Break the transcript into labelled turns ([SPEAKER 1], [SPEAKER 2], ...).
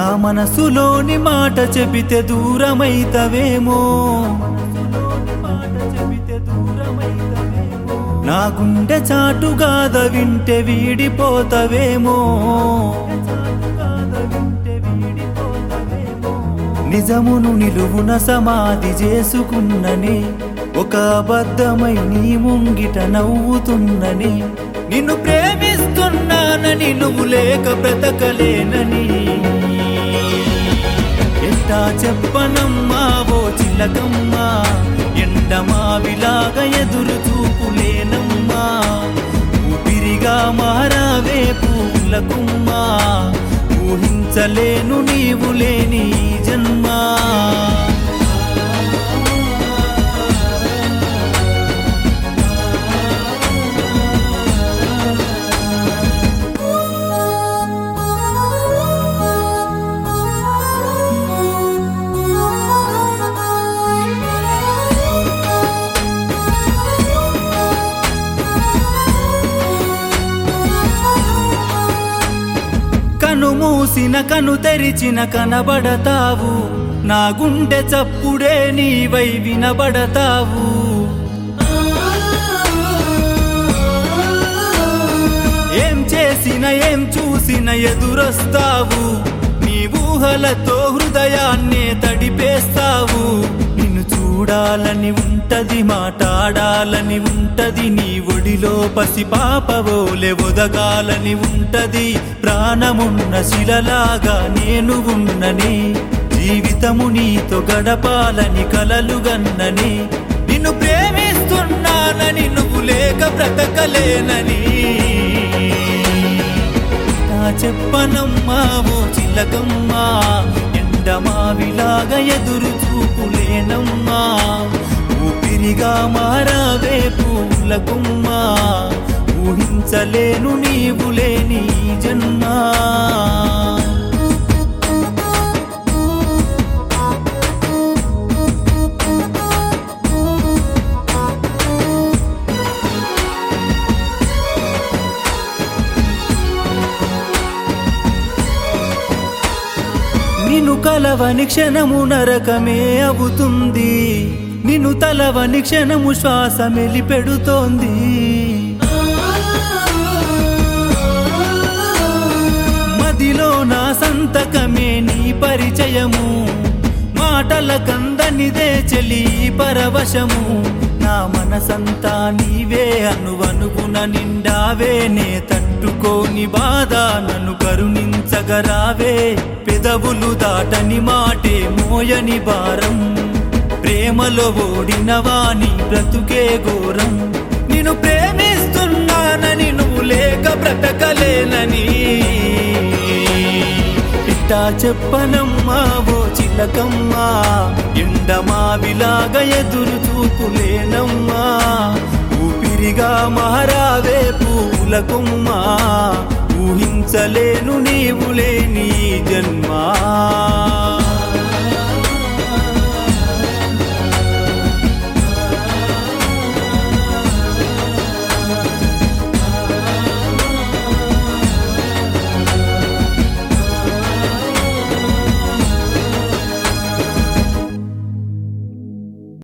[SPEAKER 1] నా మనసులోని మాట చెబితే దూరమైతవేమో నా గుండె చాటుగాద వింటే వీడిపోతవేమో నిజమును నిలువున సమాధి చేసుకున్ననే ఒక అబద్ధమై నీ ముంగిట నవ్వుతున్ననే నిన్ను ప్రేమిస్తున్నానని నువ్వు లేక బ్రతకలేనని ఎట్టా చెప్పనమ్మా ఓ చిలకమ్మా ఎండమావిలాగా ఎదురు చూపులేనమ్మా ఊపిరిగా మారావే పూలకుమ్మా ఊహించలేను నీవు లేని ఈ జన్మా కను మూసిన కను తెరిచిన కనబడతావు నా గుండె చప్పుడే నీవై వినబడతావు ఏం చేసిన ఏం చూసిన ఎదురొస్తావు నీ ఊహలతో హృదయాన్నే తడిపేస్తావు నిన్ను చూడాలని ఉంటది మాట్లాడాలని ఉంటది నీ ఒడిలో పసి పాపవోలే ఒదగాలని ఉంటది ప్రాణమున్న శిలలాగా నేను ఉన్ననే జీవితము నీతో గడపాలని కలలు గన్నని నిన్ను ప్రేమిస్తున్నానని నువ్వు లేక బ్రతకలేనని నా చెప్పనమ్మా ఓ చిలకమ్మా ఎండమావిలాగా ఎదురు చూపులేనమ్మా ఊపిరిగా మారావే పూలకుమ్మా ఊహించలేను నీవు లేని ఈ జన్మా నిన్ను కలవని క్షణము నరకమే అవుతుంది నిన్ను తలవని క్షణము శ్వాస మెలిపెడుతోంది మదిలో నా సంతకమే నీ పరిచయము మాటల కందనిదే చెలి పరవశము నా మనసంతా నీవే అనువనుగున నిండావే నే తట్టుకోని బాధ నన్ను కరుణించగరావే పెదవులు దాటని మాటే మోయని భారం ప్రేమలో ఓడిన వాణి బ్రతుకే ఘోరం నిన్ను ప్రేమిస్తున్నానని నువ్వు లేక బ్రతకలేనని ఇట్టా చెప్పనమ్మా ఓ చిలకమ్మా ఎండమావిలాగా ఎదురు చూపులేనమ్మా ఊపిరిగా మారావే పూలకుమ్మా ఊహించలేను నీవు లేని జన్మా